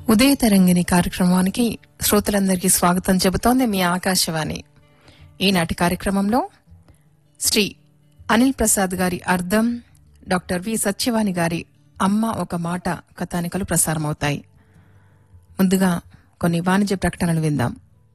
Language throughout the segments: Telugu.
ఉదయ తరంగిణి కార్యక్రమానికి శ్రోతలందరికీ స్వాగతం చెబుతోంది మీ ఆకాశవాణి ఈనాటి కార్యక్రమంలో శ్రీ అనిల్ ప్రసాద్ గారి అర్థం డాక్టర్ వి సత్యవాణి గారి అమ్మ ఒక మాట కథానికలు ప్రసారమవుతాయి ముందుగా కొన్ని వాణిజ్య ప్రకటనలు విందాం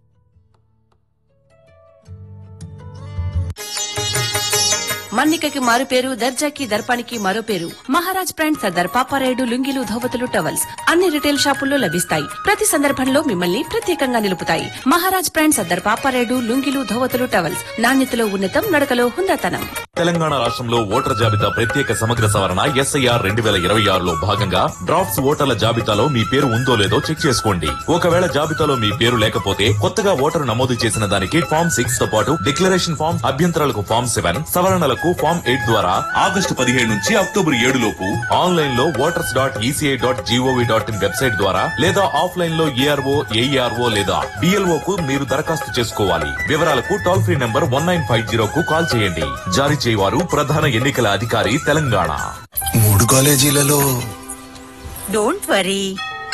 మన్నికకి మారు పేరు దర్జాకి దర్పానికి మరో పేరు మహారాజ్ బ్రాండ్ సర్దార్ పాపారాయుడు లుంగిలు ధోవతులు టవల్స్ అన్ని రిటైల్ షాపుల్లో లభిస్తాయి ప్రతి సందర్భంలో మిమ్మల్ని ప్రత్యేకంగా నిలుపుతాయి మహారాజ్ బ్రాండ్ సర్దార్ పాపారాయుడు లుంగిలు ధోవతులు టవల్స్ నాణ్యతలో ఉన్నతం నడకలో హుందాతనం తెలంగాణ రాష్ట్రంలో ఓటర్ల జాబితా ప్రత్యేక సమగ్ర సవరణ ఎస్ఐఆర్ రెండు వేల ఇరవై ఆరులో భాగంగా డ్రాఫ్ట్స్ ఓటర్ల జాబితాలో మీ పేరు ఉందో లేదో చెక్ చేసుకోండి ఒకవేళ జాబితాలో మీ పేరు లేకపోతే కొత్తగా ఓటరు నమోదు చేసిన దానికి ఫామ్ సిక్స్ తో పాటు డిక్లరేషన్ ఫామ్ అభ్యంతరాలకు ఫామ్ సెవెన్ సవరణలకు ఫామ్ ఎయిట్ ద్వారా ఆగస్టు పదిహేడు నుంచి అక్టోబర్ ఏడు లోపు ఆన్లైన్ లో voters dot ECI dot gov dot in website ద్వారా లేదా ఆఫ్లైన్ లో ఏఆర్ఓ ఏఈఆర్ఓ లేదా డిఎల్ఓ కు మీరు దరఖాస్తు చేసుకోవాలి వివరాలకు toll free number one nine five zero కు కాల్ చేయండి జారీ చేయవారు ప్రధాన ఎన్నికల అధికారి తెలంగాణ మూడు కాలేజీలలో డోంట్ వరీ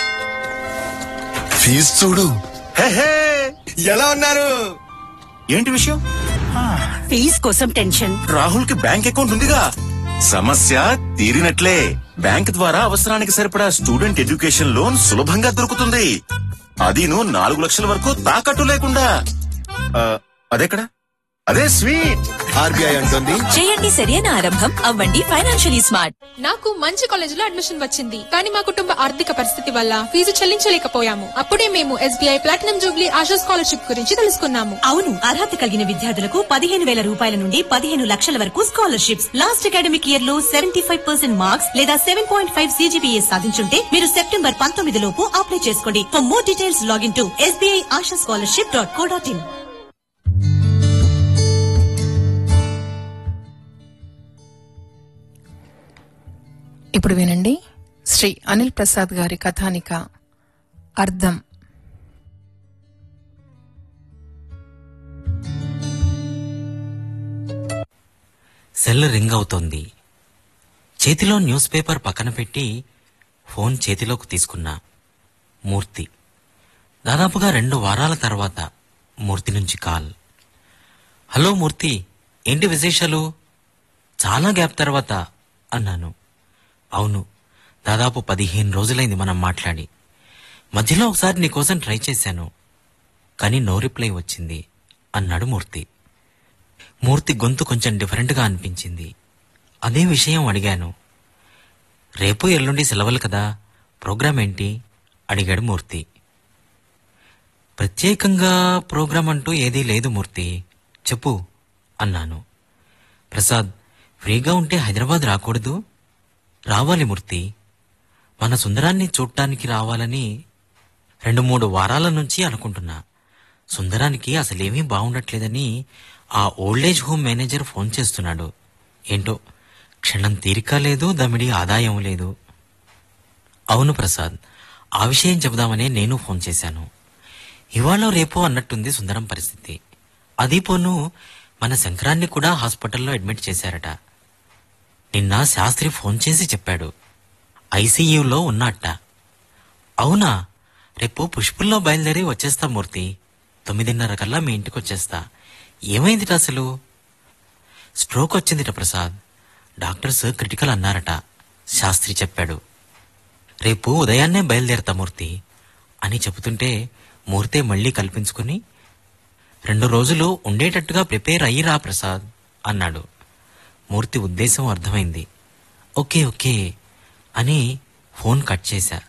ఫీజు చూడు హే, ఎలా ఉన్నారు ఏంటి విషయం ఫీజ్ కోసం టెన్షన్ రాహుల్ కి బ్యాంక్ అకౌంట్ ఉందిగా సమస్య తీరినట్లే బ్యాంక్ ద్వారా అవసరానికి సరిపడా స్టూడెంట్ ఎడ్యుకేషన్ లోన్ సులభంగా దొరుకుతుంది అదీను నాలుగు లక్షల వరకు తాకట్టు లేకుండా ఆ, అదెక్కడ అదే స్వీట్ ఆర్బీఐ అంటుంది చేయండి సరైన ఆరంభం అవ్వండి ఫైనాన్షియలీ స్మార్ట్ నాకు మంచి కాలేజీలో అడ్మిషన్ వచ్చింది కానీ మా కుటుంబ ఆర్థిక పరిస్థితి వల్ల ఫీజు చెల్లించలేకపోయాము అప్పుడే మేము SBI platinum jubilee Asha scholarship గురించి తెలుసుకున్నాము అవును అర్హత కలిగిన విద్యార్థులకు పదిహేను వేల రూపాయల నుండి పదిహేను లక్షల వరకు స్కాలర్షిప్స్ లాస్ట్ అకాడమిక్ ఇయర్ లో సెవెంటీ ఫైవ్ పర్సెంట్ మార్క్స్ లేదా సెవెన్ పాయింట్ ఫైవ్ సీజీపీఏ సాధించుంటే మీరు సెప్టెంబర్ పంతొమ్మిది లోపు అప్లై చేసుకోండి for more details login to SBI Asha scholarship dot co dot in ఇప్పుడు వినండి శ్రీ అనిల్ ప్రసాద్ గారి కథానిక అర్థం సెల్ రింగ్ అవుతోంది చేతిలో న్యూస్ పేపర్ పక్కన పెట్టి ఫోన్ చేతిలోకి తీసుకున్నా మూర్తి దాదాపుగా రెండు వారాల తర్వాత మూర్తి నుంచి కాల్ హలో మూర్తి ఏంటి విశేషాలు చాలా గ్యాప్ తర్వాత అన్నాను అవును దాదాపు పదిహేను రోజులైంది మనం మాట్లాడి మధ్యలో ఒకసారి నీకోసం ట్రై చేశాను కానీ నో రిప్లై వచ్చింది అన్నాడు మూర్తి మూర్తి గొంతు కొంచెం డిఫరెంట్గా అనిపించింది అదే విషయం అడిగాను రేపు ఎల్లుండి సెలవులు కదా ప్రోగ్రాం ఏంటి అడిగాడు మూర్తి ప్రత్యేకంగా ప్రోగ్రాం అంటూ ఏదీ లేదు మూర్తి చెప్పు అన్నాను ప్రసాద్ ఫ్రీగా ఉంటే హైదరాబాద్ రాకూడదు రావాలి మూర్తి మన సుందరాన్ని చూడటానికి రావాలని రెండు మూడు వారాల నుంచి అనుకుంటున్నా సుందరానికి అసలేమీ బాగుండట్లేదని ఆ ఓల్డేజ్ హోమ్ మేనేజర్ ఫోన్ చేస్తున్నాడు ఏంటో క్షణం తీరిక లేదు దమిడి ఆదాయం లేదు అవును ప్రసాద్ ఆ విషయం చెబుదామనే నేను ఫోన్ చేశాను ఇవాళ రేపో అన్నట్టుంది సుందరం పరిస్థితి అది పోను మన శంకరాన్ని కూడా హాస్పిటల్లో అడ్మిట్ చేశారట నిన్న శాస్త్రి ఫోన్ చేసి చెప్పాడు ఐసీయూలో ఉన్నట్ట అవునా రేపు పుష్పుల్లో బయలుదేరి వచ్చేస్తా మూర్తి తొమ్మిదిన్నర కల్లా మీ ఇంటికి వచ్చేస్తా ఏమైందిట అసలు స్ట్రోక్ వచ్చిందిట ప్రసాద్ డాక్టర్స్ క్రిటికల్ అన్నారట శాస్త్రి చెప్పాడు రేపు ఉదయాన్నే బయలుదేరతా మూర్తి అని చెబుతుంటే మూర్తే మళ్ళీ కల్పించుకుని రెండు రోజులు ఉండేటట్టుగా ప్రిపేర్ అయ్యిరా ప్రసాద్ అన్నాడు మూర్తి ఉద్దేశం అర్థమైంది ఓకే ఓకే అని ఫోన్ కట్ చేశా